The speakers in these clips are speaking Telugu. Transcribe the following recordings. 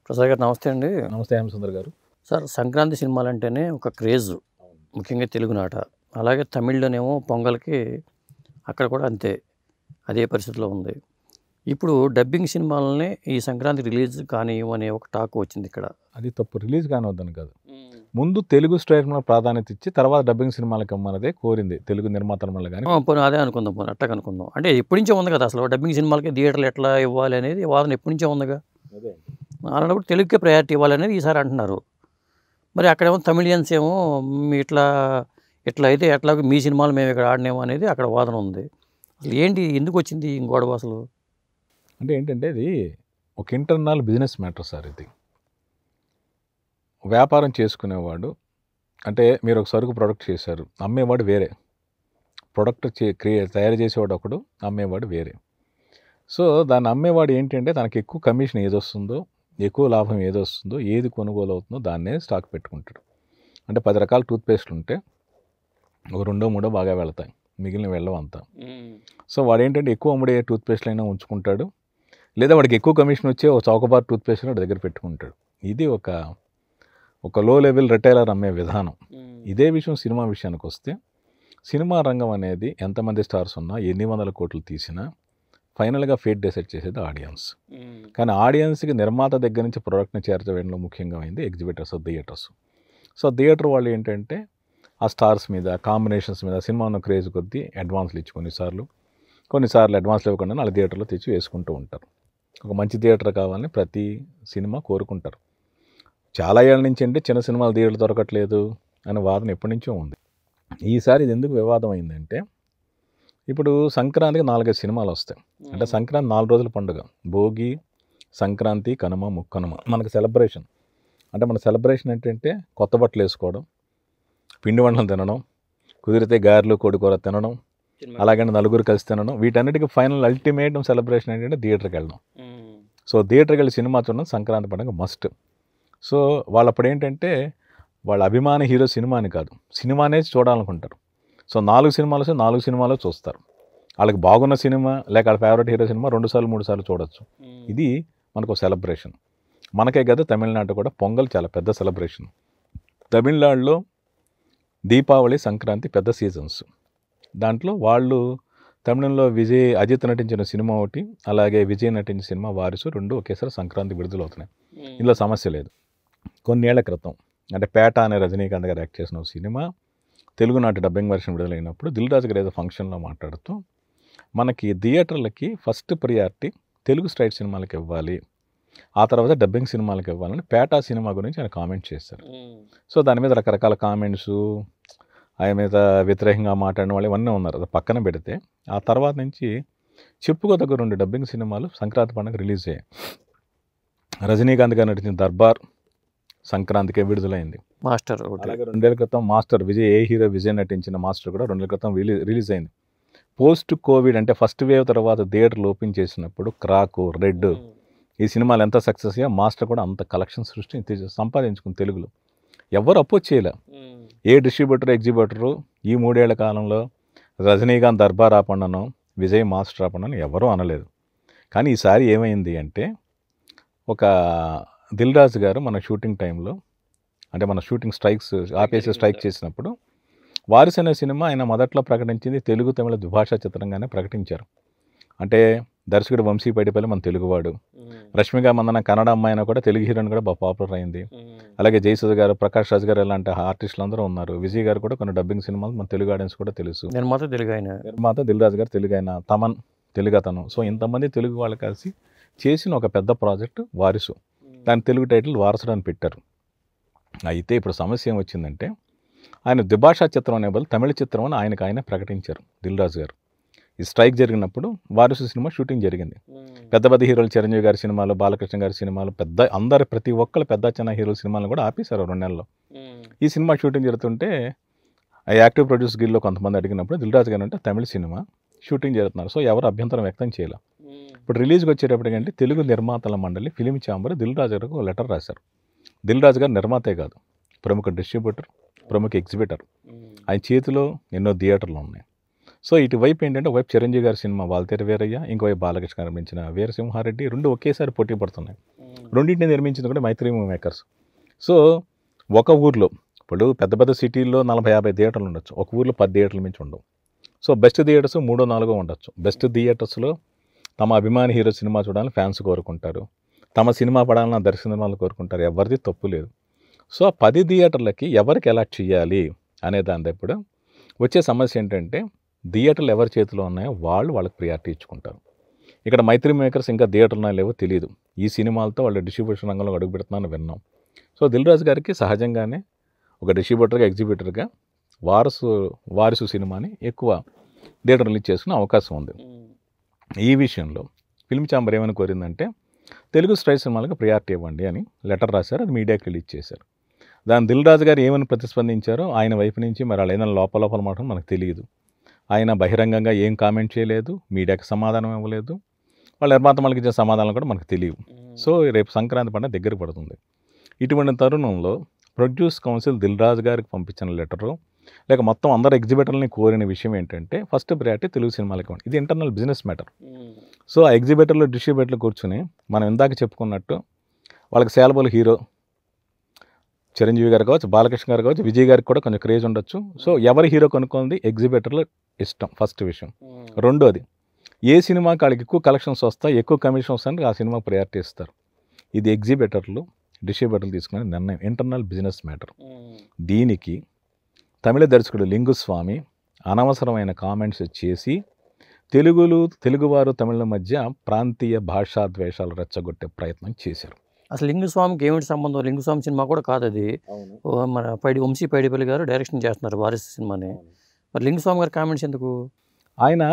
ప్రసాద్ గారు నమస్తే అండి నమస్తే హేమసుందర్ గారు సార్ సంక్రాంతి సినిమాలు అంటేనే ఒక క్రేజ్ ముఖ్యంగా తెలుగునాట అలాగే తమిళ్లోనేమో పొంగల్కి అక్కడ కూడా అంతే అదే పరిస్థితిలో ఉంది ఇప్పుడు డబ్బింగ్ సినిమాలనే ఈ సంక్రాంతి రిలీజ్ కానీ అనే ఒక టాక్ వచ్చింది ఇక్కడ అది తప్పు రిలీజ్ కానవద్దని కాదు ముందు తెలుగు స్ట్రైక్ మీద ప్రాధాన్యత ఇచ్చి తర్వాత డబ్బింగ్ సినిమాలకు ఇమ్మన్నదే కోరింది తెలుగు నిర్మాతల వల్ల కానీ ఆ, పోనీ అదే అనుకుందాం పోనీ అట్టగా అనుకుందాం అంటే ఎప్పటి నుంచో ఉంది కదా అసలు డబ్బింగ్ సినిమాలకి థియేటర్లు ఎట్లా ఇవ్వాలి అనేది వాదన ఎప్పటి నుంచో ఉందిగా అలాంటప్పుడు తెలుగుకే ప్రయారిటీ ఇవ్వాలనేది ఈసారి అంటున్నారు మరి అక్కడేమో తమిళియన్స్ ఏమో మీ ఇట్లా ఇట్లా అయితే ఎట్లా మీ సినిమాలు మేము ఇక్కడ ఆడినేమో అనేది అక్కడ వాదన ఉంది అసలు ఏంటి ఎందుకు వచ్చింది ఈ గొడవ అసలు అంటే ఏంటంటే ఇది ఒక ఇంటర్నల్ బిజినెస్ మ్యాటర్ సార్ ఇది వ్యాపారం చేసుకునేవాడు అంటే మీరు ఒక సరుకు ప్రొడక్ట్ చేశారు అమ్మేవాడు వేరే ప్రొడక్ట్ చే క్రియే తయారు చేసేవాడు ఒకడు అమ్మేవాడు వేరే సో దాన్ని అమ్మేవాడు ఏంటంటే తనకి ఎక్కువ కమిషన్ ఏది వస్తుందో ఎక్కువ లాభం ఏది వస్తుందో ఏది కొనుగోలు అవుతుందో దాన్నే స్టాక్ పెట్టుకుంటాడు అంటే పది రకాల టూత్పేస్ట్లు ఉంటే ఒక రెండో మూడో బాగా వెళ్తాయి మిగిలిన వెళ్ళవు అంతా సో వాడు ఏంటంటే ఎక్కువ అమ్ముడే టూత్పేస్ట్లు అయినా ఉంచుకుంటాడు లేదా వాడికి ఎక్కువ కమిషన్ వచ్చే ఒక చౌకబార్ టూత్పేస్ట్ వాడి దగ్గర పెట్టుకుంటాడు ఇది ఒక ఒక లో లెవెల్ రిటైలర్ అమ్మే విధానం ఇదే విషయం సినిమా విషయానికి వస్తే సినిమా రంగం అనేది ఎంతమంది స్టార్స్ ఉన్నా ఎన్ని వందల కోట్లు తీసినా ఫైనల్గా ఫేట్ డిసైడ్ చేసేది ఆడియన్స్ కానీ ఆడియన్స్కి నిర్మాత దగ్గర నుంచి ప్రోడక్ట్ని చేర్చడంలో ముఖ్యంగా అయింది ఎగ్జిబిటర్స్ థియేటర్స్ సో థియేటర్ వాళ్ళు ఏంటంటే ఆ స్టార్స్ మీద కాంబినేషన్స్ మీద సినిమా ఉన్న క్రేజ్ కొద్దీ అడ్వాన్స్లు ఇచ్చి కొన్నిసార్లు కొన్నిసార్లు అడ్వాన్స్లు ఇవ్వకుండా వాళ్ళ థియేటర్లో తెచ్చి వేసుకుంటూ ఉంటారు ఒక మంచి థియేటర్ కావాలని ప్రతి సినిమా కోరుకుంటారు చాలా ఏళ్ళ నుంచి అంటే చిన్న సినిమాలు థియేటర్లు దొరకట్లేదు అనే వాదన ఎప్పటి నుంచో ఉంది ఈసారి ఇది ఎందుకు వివాదం అయిందంటే ఇప్పుడు సంక్రాంతికి నాలుగైదు సినిమాలు వస్తాయి అంటే సంక్రాంతి నాలుగు రోజుల పండుగ భోగి సంక్రాంతి కనుమ ముక్కనుమ మనకు సెలబ్రేషన్ అంటే మన సెలబ్రేషన్ ఏంటంటే కొత్త బట్టలు వేసుకోవడం పిండి వంటలు తినడం కుదిరితే గారెలు కోడికూర తినడం అలాగే నలుగురు కలిసి తినడం వీటన్నిటికీ ఫైనల్ అల్టిమేట్ సెలబ్రేషన్ ఏంటంటే థియేటర్కి వెళ్ళడం సో థియేటర్కి వెళ్ళి సినిమా చూడడం సంక్రాంతి పండుగ మస్ట్ సో వాళ్ళు అప్పుడు ఏంటంటే వాళ్ళ అభిమాన హీరో సినిమా అని కాదు సినిమానే చూడాలనుకుంటారు సో నాలుగు సినిమాలు వస్తే నాలుగు సినిమాలు చూస్తారు వాళ్ళకి బాగున్న సినిమా లేక వాళ్ళ ఫేవరెట్ హీరో సినిమా రెండు సార్లు మూడు సార్లు చూడొచ్చు ఇది మనకు సెలబ్రేషన్ మనకే కదా తమిళనాడు కూడా పొంగల్ చాలా పెద్ద సెలబ్రేషన్ తమిళనాడులో దీపావళి సంక్రాంతి పెద్ద సీజన్స్ దాంట్లో వాళ్ళు తమిళంలో విజయ్ అజిత్ నటించిన సినిమా ఒకటి అలాగే విజయ్ నటించిన సినిమా వారిసు రెండు ఒకేసారి సంక్రాంతి విడుదలవుతున్నాయి ఇందులో సమస్య లేదు కొన్నేళ్ల క్రితం అంటే పేట అనే రజనీకాంత్ గారు యాక్ట్ చేసిన ఒక సినిమా తెలుగునాటి డబ్బింగ్ వర్షన్ విడుదలైనప్పుడు దిల్ రాజు గారు ఏదో ఫంక్షన్లో మాట్లాడుతూ మనకి థియేటర్లకి ఫస్ట్ ప్రియారిటీ తెలుగు స్ట్రైట్ సినిమాలకు ఇవ్వాలి ఆ తర్వాత డబ్బింగ్ సినిమాలకు ఇవ్వాలని పేటా సినిమా గురించి ఆయన కామెంట్ చేశారు సో దాని మీద రకరకాల కామెంట్స్ ఆయన మీద వ్యతిరేకంగా మాట్లాడిన వాళ్ళు ఇవన్నీ ఉన్నారు అది పక్కన పెడితే ఆ తర్వాత నుంచి చెప్పుకోదగ్గ రెండు డబ్బింగ్ సినిమాలు సంక్రాంతి పండుగ రిలీజ్ అయ్యాయి రజనీకాంత్ గారు నటించిన దర్బార్ సంక్రాంతికే విడుదలైంది మాస్టర్ ఒకటి అలాగే రెండేళ్ల క్రితం మాస్టర్ విజయ్ ఏ హీరో విజయ్ నటించిన మాస్టర్ కూడా రెండేళ్ల క్రితం రిలీజ్ రిలీజ్ అయింది పోస్ట్ కోవిడ్ అంటే ఫస్ట్ వేవ్ తర్వాత థియేటర్లు ఓపెన్ చేసినప్పుడు క్రాకు రెడ్ ఈ సినిమాలు ఎంత సక్సెస్ అయ్యా మాస్టర్ కూడా అంత కలెక్షన్ సృష్టి సంపాదించుకుంది తెలుగులో ఎవరు అపోజ్ చేయలే ఏ డిస్ట్రిబ్యూటర్ ఎగ్జిబ్యూటరు ఈ మూడేళ్ల కాలంలో రజనీకాంత్ దర్బార్ ఆపండను విజయ్ మాస్టర్ ఆపండను ఎవరూ అనలేదు కానీ ఈసారి ఏమైంది అంటే ఒక దిల్ రాజు గారు మన షూటింగ్ టైంలో అంటే మన షూటింగ్ స్ట్రైక్స్ ఆపేసి స్ట్రైక్ చేసినప్పుడు వారిస్ అనే సినిమా ఆయన మొదట్లో ప్రకటించింది తెలుగు తమిళ ద్విభాషా చిత్రంగానే ప్రకటించారు అంటే దర్శకుడు వంశీ పైడిపల్లి మన తెలుగువాడు రష్మిక మందన కన్నడ అమ్మాయి అయినా కూడా తెలుగు హీరోయిన్ కూడా బాగా పాపులర్ అయింది అలాగే జయసుధ గారు ప్రకాష్ రాజ్ గారు ఇలాంటి ఆర్టిస్టులు అందరూ ఉన్నారు విజయ్ గారు కూడా కొన్ని డబ్బింగ్ సినిమాలు మన తెలుగు ఆడియన్స్ కూడా తెలుసు నిర్మాత తెలుగు ఆయన నిర్మాత దిల్ రాజు గారు తెలుగు ఆయన తమన్ తెలుగు అతను సో ఇంతమంది తెలుగు వాళ్ళు కలిసి చేసిన ఒక పెద్ద ప్రాజెక్ట్ వారిసు దాని తెలుగు టైటిల్ వారసుడు అని పెట్టారు అయితే ఇప్పుడు సమస్య ఏం వచ్చిందంటే ఆయన ద్విభాషా చిత్రం అనే బదులు తమిళ చిత్రం అని ఆయనకు ఆయన ప్రకటించారు దిల్ రాజు గారు ఈ స్ట్రైక్ జరిగినప్పుడు వారసు సినిమా షూటింగ్ జరిగింది పెద్ద పెద్ద హీరోలు చిరంజీవి గారి సినిమాలు బాలకృష్ణ గారి సినిమాలు పెద్ద అందరు ప్రతి ఒక్కరు పెద్ద చిన్న హీరోల సినిమాలను కూడా ఆపేశారు రెండు నెలల్లో ఈ సినిమా షూటింగ్ జరుగుతుంటే ఆ యాక్టివ్ ప్రొడ్యూస్ గిల్లో కొంతమంది అడిగినప్పుడు దిల్రాజు గారు అంటే తమిళ సినిమా షూటింగ్ జరుగుతున్నారు సో ఎవరు అభ్యంతరం వ్యక్తం చేయాలి ఇప్పుడు రిలీజ్కి వచ్చేటప్పటికంటే తెలుగు నిర్మాతల మండలి ఫిలిం ఛాంబర్ దిల్ రాజు గారికి ఒక లెటర్ రాశారు దిల్ రాజు గారు నిర్మాతే కాదు ప్రముఖ డిస్ట్రిబ్యూటర్ ప్రముఖ ఎగ్జిబిటర్ ఆయన చేతిలో ఎన్నో థియేటర్లు ఉన్నాయి సో ఇటువైపు ఏంటంటే ఒకవైపు చిరంజీవి గారి సినిమా వాల్తేరు వీరయ్య ఇంకోవైపు బాలకృష్ణ గారు నిర్మించిన వీరసింహారెడ్డి రెండు ఒకేసారి పోటీ పడుతున్నాయి రెండింటిని నిర్మించింది కూడా మైత్రి మూవీ మేకర్స్ సో ఒక ఊర్లో ఇప్పుడు పెద్ద పెద్ద సిటీల్లో నలభై యాభై థియేటర్లు ఉండొచ్చు ఒక ఊర్లో పది థియేటర్ల మించి ఉండవు సో బెస్ట్ థియేటర్స్ మూడో నాలుగో ఉండొచ్చు బెస్ట్ థియేటర్స్లో తమ అభిమాని హీరో సినిమా చూడాలని ఫ్యాన్స్ కోరుకుంటారు తమ సినిమా పడాలని దర్శనం వాళ్ళు కోరుకుంటారు ఎవరిది తప్పు లేదు సో ఆ పది థియేటర్లకి ఎవరికి ఎలా చేయాలి అనే దాని ఇప్పుడు వచ్చే సమస్య ఏంటంటే థియేటర్లు ఎవరి చేతిలో ఉన్నాయో వాళ్ళు వాళ్ళకి ప్రియారిటీ ఇచ్చుకుంటారు ఇక్కడ మైత్రి మేకర్స్ ఇంకా థియేటర్లు ఉన్నాయో లేవో తెలియదు ఈ సినిమాలతో వాళ్ళు డిస్ట్రిబ్యూషన్ రంగంలో అడుగు పెడుతున్నారని విన్నాం సో దిల్ రాజు గారికి సహజంగానే ఒక డిస్ట్రిబ్యూటర్గా ఎగ్జిబ్యూటర్గా వారసు వారసు సినిమాని ఎక్కువ థియేటర్ రిలీజ్ చేసుకునే అవకాశం ఉంది ఈ విషయంలో ఫిల్మ్ ఛాంబర్ ఏమని కోరిందంటే తెలుగు స్ట్రై సినిమాలకు ప్రియారిటీ ఇవ్వండి అని లెటర్ రాశారు అది మీడియాకి రిలీజ్ చేశారు దాని దిల్ రాజు గారు ఏమని ప్రతిస్పందించారో ఆయన వైపు నుంచి మరి వాళ్ళు ఏదైనా లోపల లోపల మాట మనకు తెలియదు ఆయన బహిరంగంగా ఏం కామెంట్ చేయలేదు మీడియాకి సమాధానం ఇవ్వలేదు వాళ్ళ నిర్మాతలకు ఇచ్చే సమాధానాలు కూడా మనకు తెలియవు సో రేపు సంక్రాంతి పండుగ దగ్గర పడుతుంది ఇటువంటి తరుణంలో ప్రొడ్యూస్ కౌన్సిల్ దిల్ రాజు గారికి పంపించిన లెటరు లేక మొత్తం అందరు ఎగ్జిబిటర్లని కోరిన విషయం ఏంటంటే ఫస్ట్ ప్రయారిటీ తెలుగు సినిమాలకి ఇవ్వండి ఇది ఇంటర్నల్ బిజినెస్ మ్యాటర్ సో ఆ ఎగ్జిబిటర్లు డిస్ట్రిబ్యూటర్లు కూర్చుని మనం ఇందాక చెప్పుకున్నట్టు వాళ్ళకి సేలబుల్ హీరో చిరంజీవి గారు కావచ్చు బాలకృష్ణ గారు కావచ్చు విజయ్ గారికి కూడా కొంచెం క్రేజ్ ఉండొచ్చు సో ఎవరి హీరో కొనుక్కుంది ఎగ్జిబిటర్లు ఇష్టం ఫస్ట్ విషయం రెండోది ఏ సినిమాకి వాళ్ళకి ఎక్కువ కలెక్షన్స్ వస్తాయి ఎక్కువ కమిషన్ వస్తాయని ఆ సినిమాకి ప్రయారిటీ ఇస్తారు ఇది ఎగ్జిబిటర్లు డిస్ట్రిబ్యూటర్లు తీసుకునే నిర్ణయం ఇంటర్నల్ బిజినెస్ మ్యాటర్ దీనికి తమిళ దర్శకుడు లింగుస్వామి అనవసరమైన కామెంట్స్ చేసి తెలుగులు తెలుగువారు తమిళ మధ్య ప్రాంతీయ భాషా ద్వేషాలు రెచ్చగొట్టే ప్రయత్నం చేశారు అసలు లింగుస్వామికి ఏమిటి సంబంధం లింగుస్వామి సినిమా కూడా కాదు అది ఓ మన పైడి వంశీ పైడిపల్లి గారు డైరెక్షన్ చేస్తున్నారు వారిస్ సినిమాని మరి లింగుస్వామి గారి కామెంట్స్ ఎందుకు ఆయన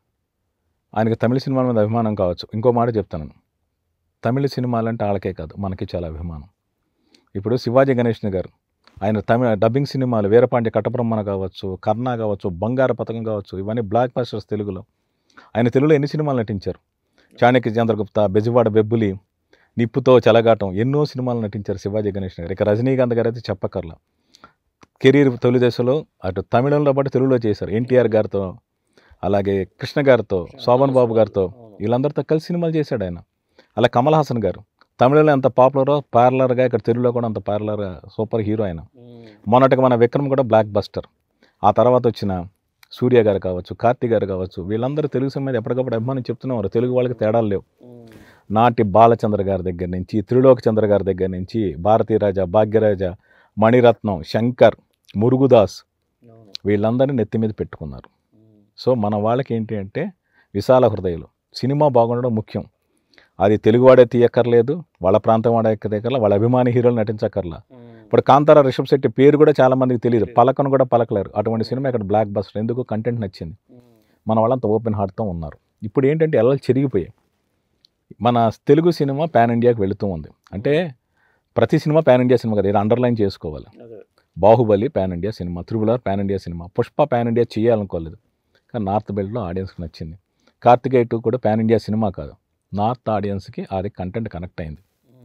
ఆయనకి తమిళ సినిమాల మీద అభిమానం కావచ్చు ఇంకో మాట చెప్తాను తమిళ సినిమాలు అంటే వాళ్ళకే కాదు మనకి చాలా అభిమానం ఇప్పుడు శివాజీ గణేష్ని గారు ఆయన తమిళ డబ్బింగ్ సినిమాలు వీరపాండ్య కట్టబ్రహ్మణ కావచ్చు కర్ణ కావచ్చు బంగార పథకం కావచ్చు ఇవన్నీ బ్లాక్ బస్టర్స్ తెలుగులో ఆయన తెలుగులో ఎన్ని సినిమాలు నటించారు చాణక్య చంద్రగుప్త బెజవాడ బెబ్బులి నిప్పుతో చెలగాటం ఎన్నో సినిమాలు నటించారు శివాజీ గణేష్ గారు ఇక రజనీకాంత్ గారు అయితే చెప్పక్కర్లా కెరీర్ తొలి దశలో అటు తమిళంలో పాటు తెలుగులో చేశారు ఎన్టీఆర్ గారితో అలాగే కృష్ణ గారితో శోభన్ బాబు గారితో వీళ్ళందరితో కలిసి సినిమాలు చేశాడు ఆయన అలా కమల్ హాసన్ గారు తమిళంలో ఎంత పాపులరో పార్లర్గా ఇక్కడ తెలుగులో కూడా అంత పార్లర్ సూపర్ హీరో ఆయన మొన్నటికి మన విక్రమ్ కూడా బ్లాక్ బస్టర్ ఆ తర్వాత వచ్చిన సూర్య గారు కావచ్చు కార్తీ గారు కావచ్చు వీళ్ళందరూ తెలుగు సినిమా మీద ఎప్పటికప్పుడు అభిమానం చెప్తున్నారు తెలుగు వాళ్ళకి తేడాలు లేవు నాటి బాలచంద్ర గారి దగ్గర నుంచి త్రిలోక చంద్ర గారి దగ్గర నుంచి భారతీరాజా భాగ్యరాజ మణిరత్నం శంకర్ మురుగుదాస్ వీళ్ళందరినీ నెత్తి మీద పెట్టుకున్నారు సో మన వాళ్ళకి ఏంటి అంటే విశాల హృదయాలు సినిమా బాగుండడం ముఖ్యం అది తెలుగువాడే తీయక్కర్లేదు వాళ్ళ ప్రాంతం వాడే తీయక్కర్లా వాళ్ళ అభిమాని హీరోలు నటించక్కర్లా ఇప్పుడు కాంతార రిషబ్ శెట్టి పేరు కూడా చాలా మందికి తెలియదు పలకను కూడా పలకలేరు అటువంటి సినిమా ఇక్కడ బ్లాక్ బస్టర్ ఎందుకు కంటెంట్ నచ్చింది మన వాళ్ళంతా ఓపెన్ హార్ట్తో ఉన్నారు ఇప్పుడు ఏంటంటే ఎలా చెరిగిపోయాయి మన తెలుగు సినిమా పాన్ ఇండియాకి వెళుతూ ఉంది అంటే ప్రతి సినిమా పాన్ ఇండియా సినిమా కదా ఇది అండర్లైన్ చేసుకోవాలి బాహుబలి పాన్ ఇండియా సినిమా త్రిబులర్ pan India cinema Pushpa pan India చేయాలనుకోలేదు కానీ నార్త్ బెల్ట్లో ఆడియన్స్కి నచ్చింది కార్తికేయ టూ కూడా పాన్ ఇండియా సినిమా కాదు నార్త్ ఆడియన్స్కి అది కంటెంట్ కనెక్ట్ అయింది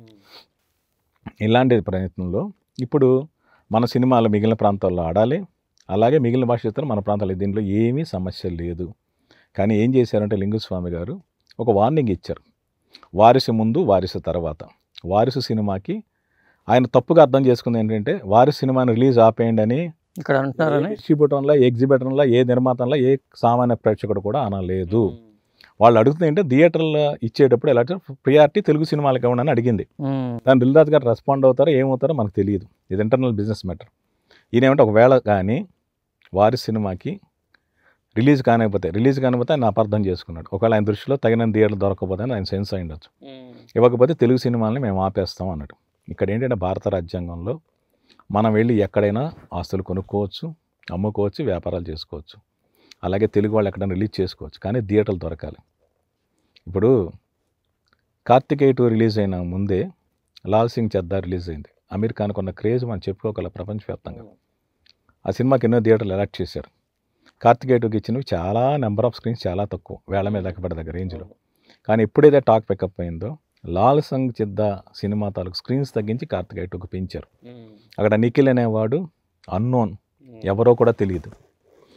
ఇలాంటి ప్రయత్నంలో ఇప్పుడు మన సినిమాలు మిగిలిన ప్రాంతాల్లో ఆడాలి అలాగే మిగిలిన భాష చిత్రం మన ప్రాంతాల్లో దీంట్లో ఏమీ సమస్య లేదు కానీ ఏం చేశారంటే లింగుస్వామి గారు ఒక వార్నింగ్ ఇచ్చారు వారిసు ముందు వారిసు తర్వాత వారిసు సినిమాకి ఆయన తప్పుగా అర్థం చేసుకుంది ఏంటంటే వారిసు సినిమాని రిలీజ్ ఆపేయండి అని ఇక్కడ అంటున్నారని డిస్ట్రిబ్యూటర్లో ఏ ఎగ్జిబిటర్లో ఏ నిర్మాతంలో ఏ సామాన్య ప్రేక్షకుడు కూడా అనలేదు వాళ్ళు అడుగుతుంది ఏంటంటే థియేటర్లో ఇచ్చేటప్పుడు ఎలా ప్రియారిటీ తెలుగు సినిమాలకు ఇవ్వండి అడిగింది ఉమ్. దాని దిల్రాజ్ గారు రెస్పాండ్ అవుతారో ఏమవుతారో మనకు తెలియదు ఇది ఇంటర్నల్ బిజినెస్ మ్యాటర్ ఈయన ఏమంటే ఒకవేళ కానీ వారి సినిమాకి రిలీజ్ కానికపోతే రిలీజ్ కానిపోతే ఆయన అపార్థం చేసుకున్నాడు ఒకవేళ ఆయన దృష్టిలో తగిన థియేటర్లు దొరకకపోతే ఆయన సెన్స్ అయి ఉండొచ్చు ఇవ్వకపోతే తెలుగు సినిమాలని మేము ఆపేస్తాం అన్నాడు ఇక్కడ ఏంటంటే భారత రాజ్యాంగంలో మనం వెళ్ళి ఎక్కడైనా ఆస్తులు కొనుక్కోవచ్చు అమ్ముకోవచ్చు వ్యాపారాలు చేసుకోవచ్చు అలాగే తెలుగు వాళ్ళు ఎక్కడైనా రిలీజ్ చేసుకోవచ్చు కానీ థియేటర్లు దొరకాలి ఇప్పుడు కార్తికేయ టూ రిలీజ్ అయిన ముందే లాల్ సింగ్ చెద్దా రిలీజ్ అయింది అమీర్ ఖాన్ కొన్న క్రేజ్ మనం చెప్పుకోగల ప్రపంచవ్యాప్తంగా ఆ సినిమాకి ఎన్నో థియేటర్లు ఎలక్ట్ చేశారు కార్తికేయ టూకి ఇచ్చినవి చాలా నెంబర్ ఆఫ్ స్క్రీన్స్ చాలా తక్కువ వేల మీద లెక్కపడే దగ్గర రేంజ్లో కానీ ఎప్పుడైతే టాక్ పికప్ అయిందో లాల్ సంగ్ చిద్దా సినిమా తాలూకు స్క్రీన్స్ తగ్గించి కార్తికేయ టూకి పెంచారు అక్కడ నిఖిల్ అనేవాడు అన్నోన్ ఎవరో కూడా తెలియదు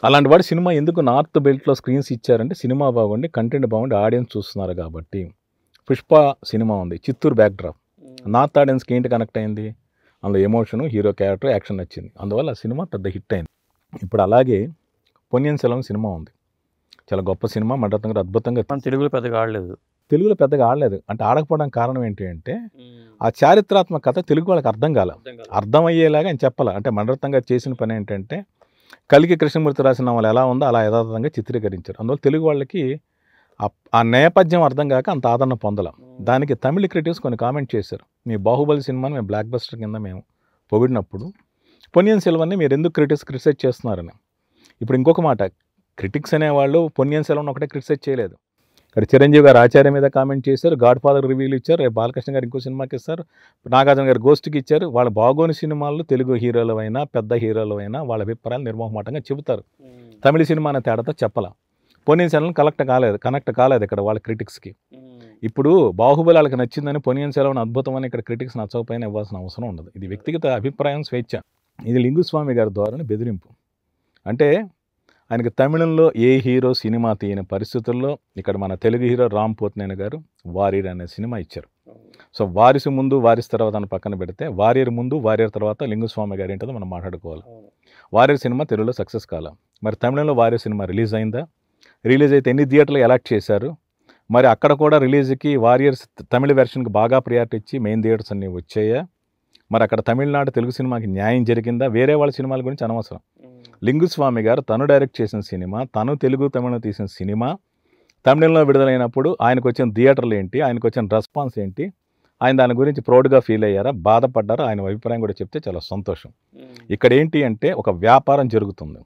అలాంటి వాడు సినిమా ఎందుకు నార్త్ బెల్ట్లో స్క్రీన్స్ ఇచ్చారంటే సినిమా బాగుండి కంటెంట్ బాగుండి ఆడియన్స్ చూస్తున్నారు కాబట్టి పుష్ప సినిమా ఉంది చిత్తూరు బ్యాక్ డ్రాప్ నార్త్ ఆడియన్స్కి ఏంటి కనెక్ట్ అయింది అందులో ఎమోషన్ హీరో క్యారెక్టర్ యాక్షన్ నచ్చింది అందువల్ల ఆ సినిమా పెద్ద హిట్ అయింది ఇప్పుడు అలాగే పొన్నియన్ సెలవం సినిమా ఉంది చాలా గొప్ప సినిమా మండతం గారు అద్భుతంగా మన తెలుగులో పెద్దగా ఆడలేదు తెలుగులో పెద్దగా ఆడలేదు అంటే ఆడకపోవడానికి కారణం ఏంటి అంటే ఆ చారిత్రాత్మక కథ తెలుగు వాళ్ళకి అర్థం కాల అర్థమయ్యేలాగా ఆయన చెప్పాలి అంటే మండరత్నం గారు చేసిన పని ఏంటంటే కలికి కృష్ణమూర్తి రాసిన వాళ్ళు ఎలా ఉందో అలా యథాతథంగా చిత్రీకరించారు అందువల్ల తెలుగు వాళ్ళకి ఆ- ఆ నేపథ్యం అర్థం కాక అంత ఆదరణ పొందల దానికి తమిళ క్రిటిక్స్ కొన్ని కామెంట్ చేశారు మీ బాహుబలి సినిమాని మేము బ్లాక్ బస్టర్ కింద మేము పొగిడినప్పుడు పొన్నియన్ సెల్వన్ని మీరు ఎందుకు క్రిటిక్స్ క్రిటిసైజ్ చేస్తున్నారని ఇప్పుడు ఇంకొక మాట క్రిటిక్స్ అనేవాళ్ళు పొన్నియన్ సెల్వన్ ఒకటే క్రిటిసైజ్ చేయలేదు ఇక్కడ చిరంజీవి గారు ఆచార్య మీద కామెంట్ చేశారు గాడ్ ఫాదర్ రివ్యూలు ఇచ్చారు రేపు బాలకృష్ణ గారు ఇంకో సినిమాకి ఇస్తారు నాగార్జున గారు గోస్ట్కి ఇచ్చారు వాళ్ళ బాగోని సినిమాల్లో తెలుగు హీరోలు అయినా పెద్ద హీరోలు అయినా వాళ్ళ అభిప్రాయాలు నిర్మోహమాటంగా చెబుతారు తమిళ సినిమా అనే తేడాతో చెప్పాల పొన్నియన్ సెల్వన్ కలెక్ట్ కాలేదు కనెక్ట్ కాలేదు ఇక్కడ వాళ్ళ క్రిటిక్స్కి ఇప్పుడు బాహుబలి వాళ్ళకి నచ్చిందని పొనియన్ సెలవుని అద్భుతమని ఇక్కడ క్రిటిక్స్ నచ్చకపోయినా ఇవ్వాల్సిన అవసరం ఉండదు ఇది వ్యక్తిగత అభిప్రాయం స్వేచ్ఛ ఇది లింగుస్వామి గారి ద్వారా బెదిరింపు అంటే ఆయనకి తమిళంలో ఏ హీరో సినిమా తీయని పరిస్థితుల్లో ఇక్కడ మన తెలుగు హీరో రామ్ పోత్నేని గారు వారియర్ అనే సినిమా ఇచ్చారు సో వారిసు ముందు వారిస్ తర్వాత అని పక్కన పెడితే వారియర్ ముందు వారియర్ తర్వాత లింగుస్వామి గారు ఏంటో మనం మాట్లాడుకోవాలి వారియర్ సినిమా తెలుగులో సక్సెస్ కాల మరి తమిళంలో వారియర్ సినిమా రిలీజ్ అయిందా రిలీజ్ అయితే ఎన్ని థియేటర్లు అలాట్ చేశారు మరి అక్కడ కూడా రిలీజ్కి వారియర్స్ తమిళ వెర్షన్కి బాగా ప్రియారిటీ ఇచ్చి మెయిన్ థియేటర్స్ అన్నీ వచ్చాయా మరి అక్కడ తమిళనాడు తెలుగు సినిమాకి న్యాయం జరిగిందా వేరే వాళ్ళ సినిమాల గురించి అనవసరం లింగుస్వామి గారు తను డైరెక్ట్ చేసిన సినిమా తను తెలుగు తమిళలో తీసిన సినిమా తమిళంలో విడుదలైనప్పుడు ఆయనకు వచ్చిన థియేటర్లు ఏంటి ఆయనకు వచ్చిన రెస్పాన్స్ ఏంటి ఆయన దాని గురించి ప్రౌడ్గా ఫీల్ అయ్యారా బాధపడ్డారా ఆయన అభిప్రాయం కూడా చెప్తే చాలా సంతోషం ఇక్కడ ఏంటి అంటే ఒక వ్యాపారం జరుగుతుంది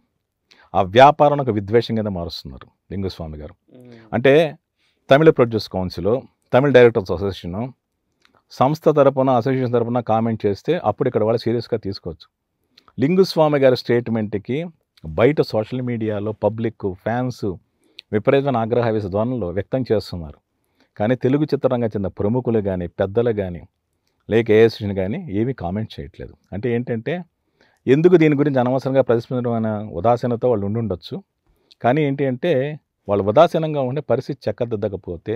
ఆ వ్యాపారం ఒక విద్వేషం కింద మారుస్తున్నారు లింగుస్వామి గారు అంటే Tamil produce council Tamil directors association సంస్థ తరపున అసోసియేషన్ తరపున కామెంట్ చేస్తే అప్పుడు ఇక్కడ వాళ్ళు సీరియస్గా తీసుకోవచ్చు లింగుస్వామి గారి స్టేట్మెంట్కి బయట సోషల్ మీడియాలో పబ్లిక్ ఫ్యాన్స్ విపరీతమైన ఆగ్రహవేశ ధ్వనులు వ్యక్తం చేస్తున్నారు కానీ తెలుగు చిత్రరంగ చెందిన ప్రముఖులు కానీ పెద్దలు కానీ లేక ఏఎస్ఎన్ కానీ ఏమీ కామెంట్ చేయట్లేదు అంటే ఏంటంటే ఎందుకు దీని గురించి అనవసరంగా ప్రతిస్పందనమైన ఉదాసీనతో వాళ్ళు ఉండి ఉండొచ్చు కానీ ఏంటి అంటే వాళ్ళు ఉదాసీనంగా ఉండే పరిస్థితి చక్కదిద్దకపోతే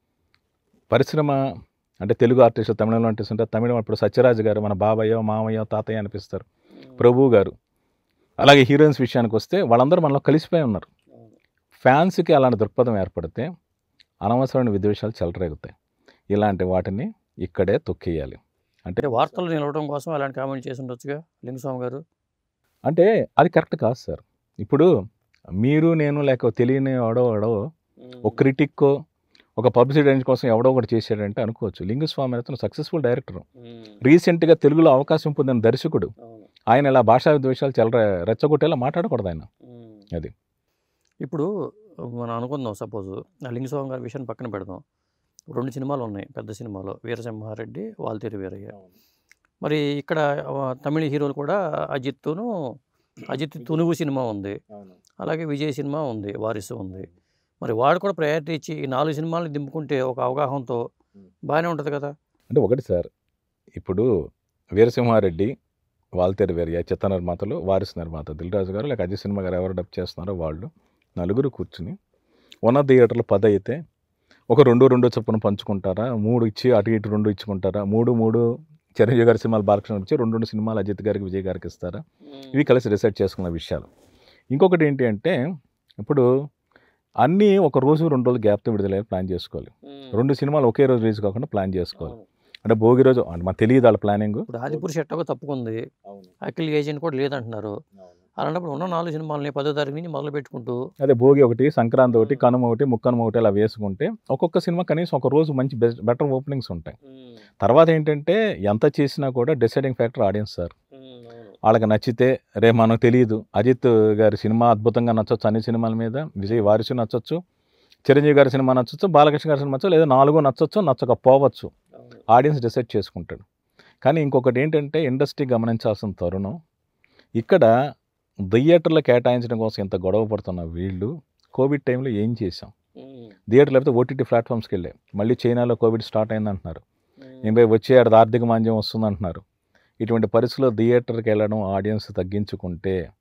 పరిశ్రమ అంటే తెలుగు ఆర్టిస్టులు తమిళంలో ఆర్టిస్ట్ ఉంటారు తమిళం ఇప్పుడు సత్యరాజు గారు మన బాబయ్యో మామయ్యో తాతయ్య అనిపిస్తారు ప్రభు గారు అలాగే హీరోయిన్స్ విషయానికి వస్తే వాళ్ళందరూ మనలో కలిసిపోయి ఉన్నారు ఫ్యాన్స్కి అలాంటి దృక్పథం ఏర్పడితే అనవసరమైన విద్వేషాలు చెలరేగుతాయి ఇలాంటి వాటిని ఇక్కడే తొక్కేయాలి అంటే వార్తలు నిలవడం కోసం అలాంటి కామెంట్ చేసి ఉండొచ్చుగా లింగస్వామి గారు అంటే అది కరెక్ట్ కాదు సార్ ఇప్పుడు మీరు నేను లేక తెలియని ఎవడో ఎవడో ఒక క్రిటిక్కో ఒక పబ్లిసిటీ రేంజ్ కోసం ఎవడో ఒకటి చేశాడంటే అనుకోవచ్చు లింగస్వామి అతను సక్సెస్ఫుల్ డైరెక్టర్ రీసెంట్గా తెలుగులో అవకాశం పొందిన దర్శకుడు ఆయన ఇలా భాషా విద్వేషాలు చెలర రెచ్చగొట్టేలా మాట్లాడకూడదు ఆయన అది. ఇప్పుడు మనం అనుకుందాం సపోజ్ ఆ లింగస్వామి గారి విషయాన్ని పక్కన పెడదాం రెండు సినిమాలు ఉన్నాయి పెద్ద సినిమాలో వీరసింహారెడ్డి వాల్తేరు వీరయ్య మరి ఇక్కడ ఆ, తమిళ హీరోలు కూడా అజిత్తును అజిత్ తునుగు సినిమా ఉంది అలాగే విజయ్ సినిమా ఉంది వారిసు ఉంది మరి వాడు కూడా ప్రయారిటీ ఇచ్చి ఈ నాలుగు సినిమాలను దింపుకుంటే ఒక అవగాహనతో బాగానే ఉంటుంది కదా అంటే ఒకటి సార్ ఇప్పుడు వీరసింహారెడ్డి వాల్తేరు వీరయ్య చిత్త నిర్మాతలు వారిసు నిర్మాత దిల్రాజు గారు లేక అజయ్ సినిమా గారు ఎవరు డబ్ చేస్తున్నారో వాళ్ళు నలుగురు కూర్చుని ఉన్న థియేటర్లు పది అయితే ఒక రెండు రెండు చొప్పున పంచుకుంటారా మూడు ఇచ్చి అటు ఇటు రెండు ఇచ్చుకుంటారా మూడు మూడు చిరంజీవి గారి సినిమాలు బాలకృష్ణ ఇచ్చి రెండు రెండు సినిమాలు అజిత్ గారికి విజయ్ గారికి ఇస్తారా ఇవి కలిసి డిసైడ్ చేసుకున్న విషయాలు ఇంకొకటి ఏంటి అంటే ఇప్పుడు అన్నీ ఒక రోజు రెండు రోజులు గ్యాప్తో విడుదలయ్యే ప్లాన్ చేసుకోవాలి రెండు సినిమాలు ఒకే రోజు రిలీజ్ కాకుండా ప్లాన్ చేసుకోవాలి అంటే భోగి రోజు అంటే మాకు తెలియదు వాళ్ళ ప్లానింగ్ ఇప్పుడు ఆదిపురుష ఎట్టగో తప్పుకుంది అఖిల్ ఏజెంట్ కూడా లేదంటున్నారు అలాంటప్పుడు ఉన్న నాలుగు సినిమాలని పదో తారీఖు నుంచి మొదలు పెట్టుకుంటూ అదే భోగి ఒకటి సంక్రాంతి ఒకటి కనుమ ఒకటి ముక్కనుమ ఒకటి అలా వేసుకుంటే ఒక్కొక్క సినిమా కనీసం ఒక రోజు మంచి బెస్ట్ బెటర్ ఓపెనింగ్స్ ఉంటాయి తర్వాత ఏంటంటే ఎంత చేసినా కూడా డిసైడింగ్ ఫ్యాక్టర్ ఆడియన్స్ సార్ వాళ్ళకి నచ్చితే రేపు మనకు తెలియదు అజిత్ గారి సినిమా అద్భుతంగా నచ్చొచ్చు అన్ని సినిమాల మీద విజయ్ వారిసు నచ్చొచ్చు చిరంజీవి గారి సినిమా నచ్చొచ్చు బాలకృష్ణ గారి సినిమా నచ్చచ్చు లేదా నాలుగో నచ్చొచ్చు నచ్చకపోవచ్చు ఆడియన్స్ డిసైడ్ చేసుకుంటాడు కానీ ఇంకొకటి ఏంటంటే ఇండస్ట్రీ గమనించాల్సిన తరుణం ఇక్కడ థియేటర్లు కేటాయించడం కోసం ఎంత గొడవ పడుతున్న వీళ్ళు కోవిడ్ టైంలో ఏం చేశాం థియేటర్ లేకపోతే ఓటీటీ ప్లాట్ఫామ్స్కి వెళ్ళాయి మళ్ళీ చైనాలో కోవిడ్ స్టార్ట్ అయిందంటున్నారు ఎనభై వచ్చే ఏడాది ఆర్థిక మాంద్యం వస్తుందంటున్నారు ఇటువంటి పరిస్థితుల్లో థియేటర్కి వెళ్ళడం ఆడియన్స్ తగ్గించుకుంటే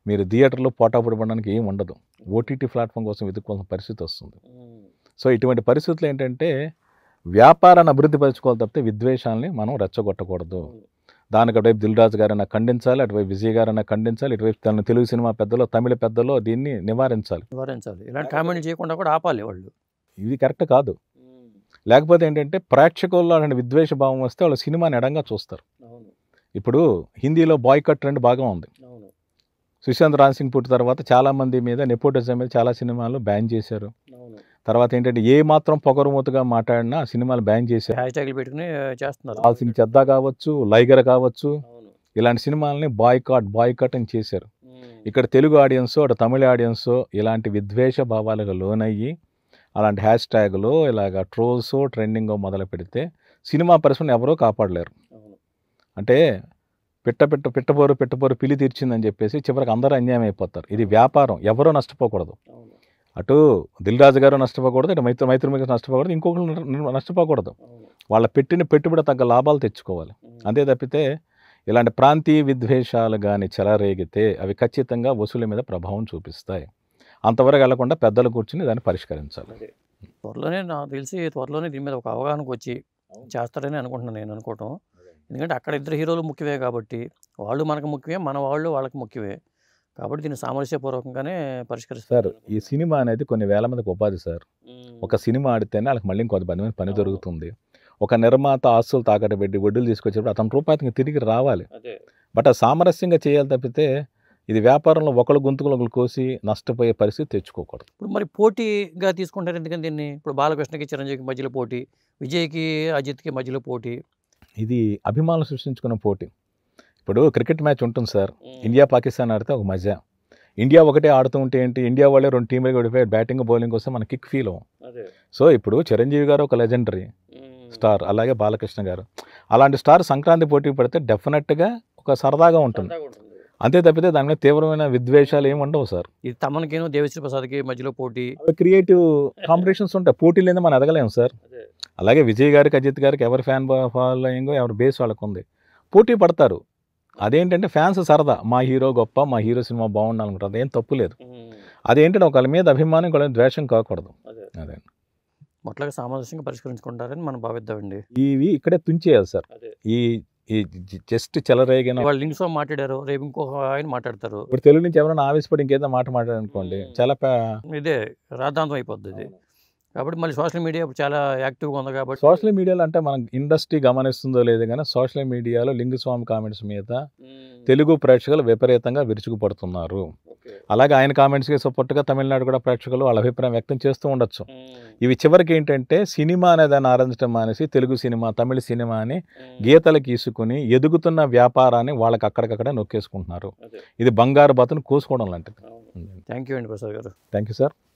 మీరు థియేటర్లో పోటాపడి పడడానికి ఏం ఉండదు ఓటీటీ ప్లాట్ఫామ్ కోసం వెతుక్కోవాల్సిన పరిస్థితి వస్తుంది సో ఇటువంటి పరిస్థితులు ఏంటంటే వ్యాపారాన్ని అభివృద్ధి పరచుకోవాలి తప్పితే విద్వేషాలని మనం రెచ్చగొట్టకూడదు దానికి అటువైపు దిల్ రాజు గారైనా ఖండించాలి అటువైపు విజయ్ గారైనా ఖండించాలి ఇటువైపు తన తెలుగు సినిమా పెద్దలో తమిళ పెద్దలో దీన్ని నివారించాలి నివారించాలి ఇలాంటి కామెంట్లు చేయకుండా కూడా ఆపాలి వాళ్ళు ఇది కరెక్ట్ కాదు లేకపోతే ఏంటంటే ప్రేక్షకుల్లో అలాంటి విద్వేష భావం వస్తే వాళ్ళు సినిమాని ఎడంగా చూస్తారు అవును ఇప్పుడు హిందీలో బాయ్ కట్ ట్రెండ్ బాగా ఉంది అవును సుశాంత్ రాజ్ సింగ్ పుట్టిన తర్వాత చాలా మంది మీద నెపోటిజం మీద చాలా సినిమాలు బ్యాన్ చేశారు అవును తర్వాత ఏంటంటే ఏ మాత్రం పొగరుమూతగా మాట్లాడినా ఆ సినిమాలు బ్యాన్ చేశారు హ్యాష్ ట్యాగ్లు పెట్టుకుని చేస్తున్నారు లాల్ సింగ్ చెద్దా కావచ్చు లైగర్ కావచ్చు అవును ఇలాంటి సినిమాలని బాయ్ కాట్ బాయ్ కట్ అని చేశారు ఇక్కడ తెలుగు ఆడియన్స్ అటు తమిళ ఆడియన్స్ ఇలాంటి విద్వేష భావాలకు లోనయ్యి అలాంటి హ్యాష్ ట్యాగులు ఇలాగ ట్రోల్స్ ట్రెండింగ్ మొదలు పెడితే సినిమా పరిశ్రమను ఎవరూ కాపాడలేరు అవును అంటే పిట్ట పిట్ట పిట్టపోరు పిట్టపోరు పిలి తీర్చిందని చెప్పేసి చివరికి అందరూ అన్యాయం అయిపోతారు ఇది వ్యాపారం ఎవరూ నష్టపోకూడదు అవును అటు దిల్ రాజు గారు నష్టపోకూడదు ఇటు మైత్రి మైత్రి మీకు నష్టపోకూడదు ఇంకొకరు న- నష్టపోకూడదు అవును వాళ్ళ పెట్టిన పెట్టుబడి తగ్గ లాభాలు తెచ్చుకోవాలి అంతే తప్పితే ఇలాంటి ప్రాంతీయ విద్వేషాలు కానీ చెలరేగితే అవి ఖచ్చితంగా వసూలు మీద ప్రభావం చూపిస్తాయి అంతవరకు వెళ్లకుండా పెద్దలు కూర్చుని దాన్ని పరిష్కరించాలి అదే త్వరలోనే నాకు తెలిసి త్వరలోనే దీని మీద ఒక అవగాహనకు వచ్చి చేస్తారని అనుకుంటున్నాను నేను అనుకోవటం ఎందుకంటే అక్కడ ఇద్దరు హీరోలు ముఖ్యమే కాబట్టి వాళ్ళు మనకు ముఖ్యమే మన వాళ్ళు వాళ్ళకి ముఖ్యమే కాబట్టి దీన్ని సామరస్యపూర్వకంగానే సార్ పరిష్కరిస్తారు ఈ సినిమా అనేది కొన్ని వేల మందికి ఉపాధి సార్ ఒక సినిమా ఆడితేనే వాళ్ళకి మళ్ళీ ఇంకొంత పది మంది పని అవును. దొరుకుతుంది ఒక నిర్మాత ఆస్తులు తాకట్టు పెట్టి వడ్డీలు తీసుకొచ్చేటప్పుడు అతని రూపాయలకి తిరిగి రావాలి అదే బట్ అది సామరస్యంగా చేయాలి తప్పితే ఇది వ్యాపారంలో ఒకళ్ళు గొంతుకులు ఒకళ్ళు కోసి నష్టపోయే పరిస్థితి తెచ్చుకోకూడదు ఇప్పుడు మరి పోటీగా తీసుకుంటారు ఎందుకని దీన్ని ఇప్పుడు బాలకృష్ణకి చిరంజీవికి మధ్యలో పోటీ విజయ్కి అజిత్కి మధ్యలో పోటీ ఇది అభిమానులు సృష్టించుకున్న పోటీ ఇప్పుడు క్రికెట్ మ్యాచ్ ఉంటుంది సార్ ఇండియా పాకిస్తాన్ ఆడితే ఒక మజా ఇండియా ఒకటే ఆడుతూ ఉంటే ఏంటి ఇండియా వాళ్ళే రెండు టీంలు ఓడిపోయి బ్యాటింగ్ బౌలింగ్ వస్తే మన కిక్ ఫీల్ అవ్వం అదే సో ఇప్పుడు చిరంజీవి గారు ఒక లెజెండరీ స్టార్ అలాగే బాలకృష్ణ గారు అలాంటి స్టార్ సంక్రాంతి పోటీ పడితే డెఫినెట్గా ఒక సరదాగా ఉంటుంది అంతే తప్పితే దాని మీద తీవ్రమైన విద్వేషాలు ఏమి ఉండవు సార్ ఇది తమన్కిను దేవిశ్రీ ప్రసాద్కి మధ్యలో పోటీ అవి క్రియేటివ్ కాంపిటీషన్స్ ఉంటాయి పోటీ లేదా మనం ఎదగలేము సార్ అలాగే విజయ్ గారికి అజిత్ గారికి ఎవరి ఫ్యాన్ ఫాలోయింగ్ ఎవరి బేస్ వాళ్ళకు ఉంది పోటీ పడతారు అదేంటంటే ఫ్యాన్స్ సరదా మా హీరో గొప్ప మా హీరో సినిమా బాగుండాలనుకుంటారు అదేం తప్పు లేదు అదేంటంటే ఒకళ్ళ మీద అభిమానం ఒకళ్ళ మీద ద్వేషం కాకూడదు అదే అదే మొట్టగా సామరస్యంగా పరిష్కరించుకుంటారని మనం భావిద్దామండి ఇవి ఇక్కడే తుంచేయాలి సార్ అదే ఈ ఈ జస్ట్ చెలరేగిన వాళ్ళు లింక్స్ మాట్లాడారు రేపు ఇంకొక ఆయన మాట్లాడతారు ఇప్పుడు తెలుగు నుంచి ఎవరైనా ఆవేశపడి ఇంకేదో మాట మాట్లాడారనుకోండి మ్మ్. చాలా పే- ఇదే రాద్ధాంతం అయిపోద్ది ఇది కాబట్టి మళ్ళీ సోషల్ మీడియా ఇప్పుడు చాలా యాక్టివ్గా ఉంది కాబట్టి సోషల్ మీడియాలో అంటే మన ఇండస్ట్రీ గమనిస్తుందో లేదో కానీ సోషల్ మీడియాలో లింగస్వామి కామెంట్స్ మీద తెలుగు ప్రేక్షకులు విపరీతంగా విరుచుకుపడుతున్నారు అలాగే ఆయన కామెంట్స్కి సపోర్ట్గా తమిళనాడు కూడా ప్రేక్షకులు వాళ్ళ అభిప్రాయం వ్యక్తం చేస్తూ ఉండొచ్చు ఇవి చివరికి ఏంటంటే సినిమా అనే దాన్ని ఆరాధించడం మానేసి తెలుగు సినిమా తమిళ సినిమా అని గీతలు గీసుకుని ఎదుగుతున్న వ్యాపారాన్ని వాళ్ళకి అక్కడికక్కడే నొక్కేసుకుంటున్నారు అదే. ఇది బంగారు బాతును కోసుకోవడం లాంటిది థ్యాంక్ యూ అండి ప్రసాద్ గారు థ్యాంక్ యూ సార్